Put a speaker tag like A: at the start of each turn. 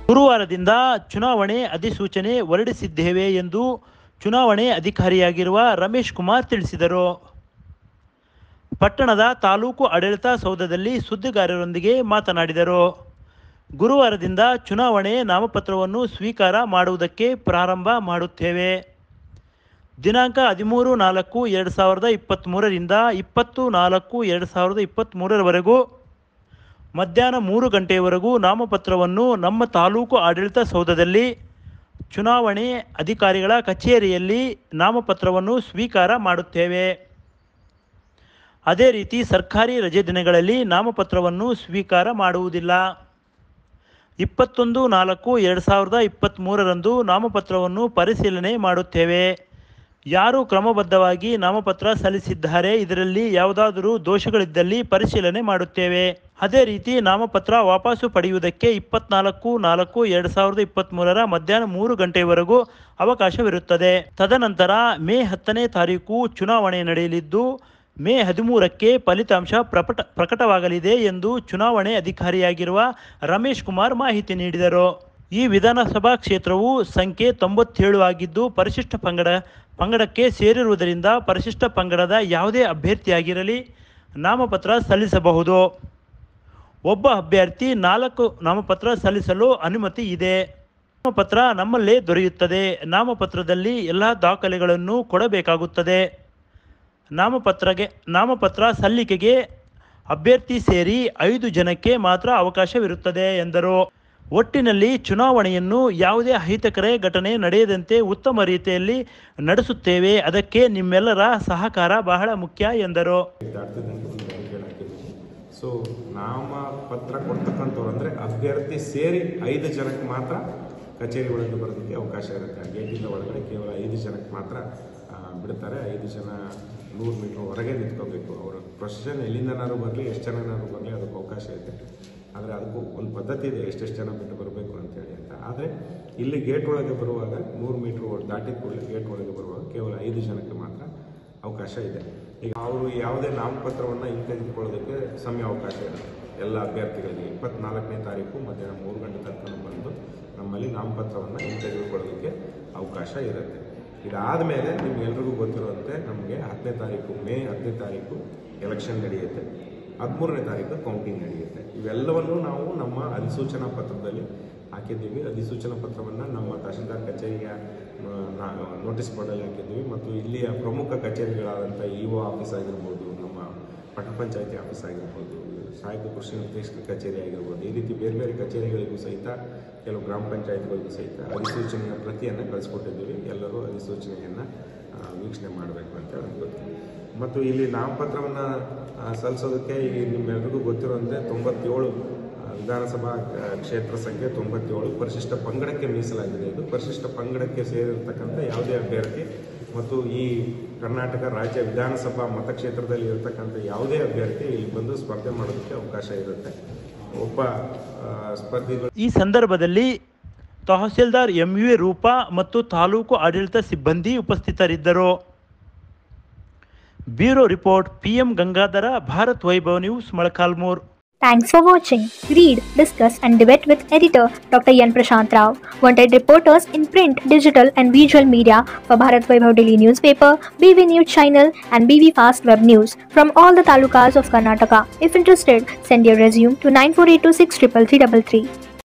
A: ಗುರುವಾರದಿಂದ ಚುನಾವಣೆ ಅಧಿಸೂಚನೆ ಹೊರಡಿಸಿದ್ದೇವೆ ಎಂದು ಚುನಾವಣೆ ಅಧಿಕಾರಿಯಾಗಿರುವ ರಮೇಶ್ ಕುಮಾರ್ ತಿಳಿಸಿದರು ಪಟ್ಟಣದ ತಾಲೂಕು ಆಡಳಿತ ಸೌಧದಲ್ಲಿ ಸುದ್ದಿಗಾರರೊಂದಿಗೆ ಮಾತನಾಡಿದರು ಗುರುವಾರದಿಂದ ಚುನಾವಣೆ ನಾಮಪತ್ರವನ್ನು ಸ್ವೀಕಾರ ಮಾಡುವುದಕ್ಕೆ ಪ್ರಾರಂಭ ಮಾಡುತ್ತೇವೆ ದಿನಾಂಕ ಹದಿಮೂರು ನಾಲ್ಕು ಎರಡು ಸಾವಿರದ ಇಪ್ಪತ್ತ್ಮೂರರಿಂದ ಇಪ್ಪತ್ತು ನಾಲ್ಕು ಎರಡು ಸಾವಿರದ ಇಪ್ಪತ್ತ್ಮೂರರವರೆಗೂ ಮಧ್ಯಾಹ್ನ ಮೂರು ಗಂಟೆಯವರೆಗೂ ನಾಮಪತ್ರವನ್ನು ನಮ್ಮ ತಾಲೂಕು ಆಡಳಿತ ಸೌಧದಲ್ಲಿ ಚುನಾವಣೆ ಅಧಿಕಾರಿಗಳ ಕಚೇರಿಯಲ್ಲಿ ನಾಮಪತ್ರವನ್ನು ಸ್ವೀಕಾರ ಮಾಡುತ್ತೇವೆ ಅದೇ ರೀತಿ ಸರ್ಕಾರಿ ರಜೆ ದಿನಗಳಲ್ಲಿ ನಾಮಪತ್ರವನ್ನು ಸ್ವೀಕಾರ ಮಾಡುವುದಿಲ್ಲ ಇಪ್ಪತ್ತೊಂದು ನಾಲ್ಕು ಎರಡು ಸಾವಿರದ ಇಪ್ಪತ್ತ್ಮೂರರಂದು ನಾಮಪತ್ರವನ್ನು ಪರಿಶೀಲನೆ ಮಾಡುತ್ತೇವೆ ಯಾರು ಕ್ರಮಬದ್ಧವಾಗಿ ನಾಮಪತ್ರ ಸಲ್ಲಿಸಿದ್ದಾರೆ ಇದರಲ್ಲಿ ಯಾವುದಾದರೂ ದೋಷಗಳಿದ್ದಲ್ಲಿ ಪರಿಶೀಲನೆ ಮಾಡುತ್ತೇವೆ ಅದೇ ರೀತಿ ನಾಮಪತ್ರ ವಾಪಸ್ಸು ಪಡೆಯುವುದಕ್ಕೆ ಇಪ್ಪತ್ನಾಲ್ಕು ನಾಲ್ಕು ಎರಡು ಸಾವಿರದ ಇಪ್ಪತ್ತ್ಮೂರರ ಮಧ್ಯಾಹ್ನ ಮೂರು ಗಂಟೆಯವರೆಗೂ ಅವಕಾಶವಿರುತ್ತದೆ ತದನಂತರ ಮೇ ಹತ್ತನೇ ತಾರೀಕು ಚುನಾವಣೆ ನಡೆಯಲಿದ್ದು ಮೇ ಹದಿಮೂರಕ್ಕೆ ಫಲಿತಾಂಶ ಪ್ರಕಟ ಪ್ರಕಟವಾಗಲಿದೆ ಎಂದು ಚುನಾವಣೆ ಅಧಿಕಾರಿಯಾಗಿರುವ ರಮೇಶ್ ಕುಮಾರ್ ಮಾಹಿತಿ ನೀಡಿದರು ಈ ವಿಧಾನಸಭಾ ಕ್ಷೇತ್ರವು ಸಂಖ್ಯೆ ತೊಂಬತ್ತೇಳು ಆಗಿದ್ದು ಪರಿಶಿಷ್ಟ ಪಂಗಡ ಪಂಗಡಕ್ಕೆ ಸೇರಿರುವುದರಿಂದ ಪರಿಶಿಷ್ಟ ಪಂಗಡದ ಯಾವುದೇ ಅಭ್ಯರ್ಥಿಯಾಗಿರಲಿ ನಾಮಪತ್ರ ಸಲ್ಲಿಸಬಹುದು ಒಬ್ಬ ಅಭ್ಯರ್ಥಿ ನಾಲ್ಕು ನಾಮಪತ್ರ ಸಲ್ಲಿಸಲು ಅನುಮತಿ ಇದೆ ನಾಮಪತ್ರ ನಮ್ಮಲ್ಲೇ ದೊರೆಯುತ್ತದೆ ನಾಮಪತ್ರದಲ್ಲಿ ಎಲ್ಲ ದಾಖಲೆಗಳನ್ನು ಕೊಡಬೇಕಾಗುತ್ತದೆ ನಾಮಪತ್ರಗೆ ನಾಮಪತ್ರ ಸಲ್ಲಿಕೆಗೆ ಅಭ್ಯರ್ಥಿ ಸೇರಿ ಐದು ಜನಕ್ಕೆ ಮಾತ್ರ ಅವಕಾಶವಿರುತ್ತದೆ ಎಂದರು ಒಟ್ಟಿನಲ್ಲಿ ಚುನಾವಣೆಯನ್ನು ಯಾವುದೇ ಅಹಿತಕರ ಘಟನೆ ನಡೆಯದಂತೆ ಉತ್ತಮ ರೀತಿಯಲ್ಲಿ ನಡೆಸುತ್ತೇವೆ ಅದಕ್ಕೆ ನಿಮ್ಮೆಲ್ಲರ ಸಹಕಾರ ಬಹಳ ಮುಖ್ಯ ಎಂದರು
B: ದಾಟ್ತಿದೆ ಅಂತ ಒಂದು ಬ್ಯಾರಿಕೇಡ್ ಹಾಕಿದ್ವಿ ಸೊ ನಾಮಪತ್ರ ಕೊಡ್ತಕ್ಕಂಥವ್ರು ಅಂದರೆ ಅಭ್ಯರ್ಥಿ ಸೇರಿ ಐದು ಜನಕ್ಕೆ ಮಾತ್ರ ಕಚೇರಿ ಒಳಗೆ ಬರೋದಕ್ಕೆ ಅವಕಾಶ ಇರುತ್ತೆ ಗೇಟಿಂದ ಒಳಗಡೆ ಕೇವಲ ಐದು ಜನಕ್ಕೆ ಮಾತ್ರ ಆ, ಬಿಡ್ತಾರೆ ಐದು ಜನ ನೂರು ಮೀಟ್ರ್ ಹೊರಗೆ ನಿಂತ್ಕೋಬೇಕು ಅವರ ಪ್ರೊಸೆಷನ್ ಎಲ್ಲಿಂದನಾದ್ರು ಬರಲಿ ಎಷ್ಟು ಜನನಾದ್ರು ಬರಲಿ ಅದಕ್ಕೆ ಅವಕಾಶ ಇದೆ ಆದರೆ ಅದಕ್ಕೂ ಒಂದು ಪದ್ಧತಿ ಇದೆ ಎಷ್ಟೆಷ್ಟು ಜನ ಬಿಟ್ಟು ಬರಬೇಕು ಅಂತೇಳಿ ಅಂತ ಆದರೆ ಇಲ್ಲಿ ಗೇಟ್ ಒಳಗೆ ಬರುವಾಗ ನೂರು ಮೀಟ್ರ್ ದಾಟಿದ ಕೂಡಲೇ ಗೇಟ್ ಒಳಗೆ ಬರುವಾಗ ಕೇವಲ ಐದು ಜನಕ್ಕೆ ಮಾತ್ರ ಅವಕಾಶ ಇದೆ ಈಗ ಅವರು ಯಾವುದೇ ನಾಮಪತ್ರವನ್ನು ಹಿಂತೆಗೆದುಕೊಳ್ಳೋದಕ್ಕೆ ಸಮಯ ಅವಕಾಶ ಇರುತ್ತೆ ಎಲ್ಲ ಅಭ್ಯರ್ಥಿಗಳಿಗೆ ಇಪ್ಪತ್ನಾಲ್ಕನೇ ತಾರೀಕು ಮಧ್ಯಾಹ್ನ ಮೂರು ಗಂಟೆ ತನಕ ಬಂದು ನಮ್ಮಲ್ಲಿ ನಾಮಪತ್ರವನ್ನು ಹಿಂತೆಗೆದುಕೊಳ್ಳೋದಕ್ಕೆ ಅವಕಾಶ ಇರುತ್ತೆ ಇದಾದ ಮೇಲೆ ನಿಮ್ಗೆಲ್ರಿಗೂ ಗೊತ್ತಿರುವಂತೆ ನಮಗೆ ಹತ್ತನೇ ತಾರೀಕು ಮೇ ಹತ್ತನೇ ತಾರೀಕು ಎಲೆಕ್ಷನ್ ನಡೆಯುತ್ತೆ ಹದಿಮೂರನೇ ತಾರೀಕು ಕೌಂಟಿಂಗ್ ನಡೆಯುತ್ತೆ ಇವೆಲ್ಲವನ್ನು ನಾವು ನಮ್ಮ ಅಧಿಸೂಚನಾ ಪತ್ರದಲ್ಲಿ ಹಾಕಿದ್ದೀವಿ ಅಧಿಸೂಚನಾ ಪತ್ರವನ್ನು ನಮ್ಮ ತಹಶೀಲ್ದಾರ್ ಕಚೇರಿಯ ಆ, ನಾ- ನೋಟಿಸ್ ಬೋರ್ಡಲ್ಲಿ ಹಾಕಿದ್ದೀವಿ ಮತ್ತು ಇಲ್ಲಿಯ ಪ್ರಮುಖ ಕಚೇರಿಗಳಾದಂಥ ಇ ಒ ಆಫೀಸ್ ಆಗಿರ್ಬೋದು ನಮ್ಮ ಪಟ್ಟಣ ಪಂಚಾಯತಿ ಆಫೀಸ್ ಆಗಿರ್ಬೋದು ಸಹಾಯಕ ಕೃಷಿ ನಿರ್ದೇಶಕ ಕಚೇರಿ ಆಗಿರ್ಬೋದು ಈ ರೀತಿ ಬೇರೆ ಬೇರೆ ಕಚೇರಿಗಳಿಗೂ ಸಹಿತ ಕೆಲವು ಗ್ರಾಮ ಪಂಚಾಯತ್ಗಳಿಗೂ ಸಹಿತ ಅಧಿಸೂಚನೆಯ ಪ್ರತಿಯನ್ನು ಕಳಿಸ್ಕೊಟ್ಟಿದ್ದೀವಿ ಎಲ್ಲರೂ ಅಧಿಸೂಚನೆಯನ್ನು ಆ, ವೀಕ್ಷಣೆ ಮಾಡಬೇಕು ಅಂತ ಅನ್ಕೋತೀನಿ ಮತ್ತು ಇಲ್ಲಿ ನಾಮಪತ್ರವನ್ನು ಸಲ್ಲಿಸೋದಕ್ಕೆ ಈಗ ನಿಮ್ಮೆಲ್ರಿಗೂ ಗೊತ್ತಿರುವಂತೆ ತೊಂಬತ್ತೇಳು ಆ, ವಿಧಾನಸಭಾ ಆ, ಕ್ಷೇತ್ರ ಸಂಖ್ಯೆ ತೊಂಬತ್ತೇಳು ಪರಿಶಿಷ್ಟ ಪಂಗಡಕ್ಕೆ ಮೀಸಲಾಗಿದೆ ಇದು ಪರಿಶಿಷ್ಟ ಪಂಗಡಕ್ಕೆ ಸೇರಿರ್ತಕ್ಕಂಥ ಯಾವುದೇ ಅಭ್ಯರ್ಥಿ ಮತ್ತು ಈ ಕರ್ನಾಟಕ ರಾಜ್ಯ ವಿಧಾನಸಭಾ ಮತಕ್ಷೇತ್ರದಲ್ಲಿ ಇರತಕ್ಕಂಥ ಯಾವುದೇ ಅಭ್ಯರ್ಥಿ ಇಲ್ಲಿ ಬಂದು ಸ್ಪರ್ಧೆ ಮಾಡೋದಕ್ಕೆ ಅವಕಾಶ ಇರುತ್ತೆ ಒಬ್ಬ ಆ, ಸ್ಪರ್ಧಿಗಳು
A: ಈ ಸಂದರ್ಭದಲ್ಲಿ ತಹಸೀಲ್ದಾರ್ ಎಂ ಯು ರೂಪಾ ಮತ್ತು ತಾಲೂಕು ಆಡಳಿತ ಸಿಬ್ಬಂದಿ ಉಪಸ್ಥಿತರಿದ್ದರು bureau report P M Gangadhara Bharat Vaibhav news Molakalmuru
C: Thanks for watching. Read, discuss, and debate with editor Dr. Yan Prashant Rao. Wanted reporters in print, digital, and visual media for Bharat Vaibhav Daily newspaper, BV News channel, and BV Fast Web News from all the talukas of Karnataka. If interested, send your resume to 9482633333.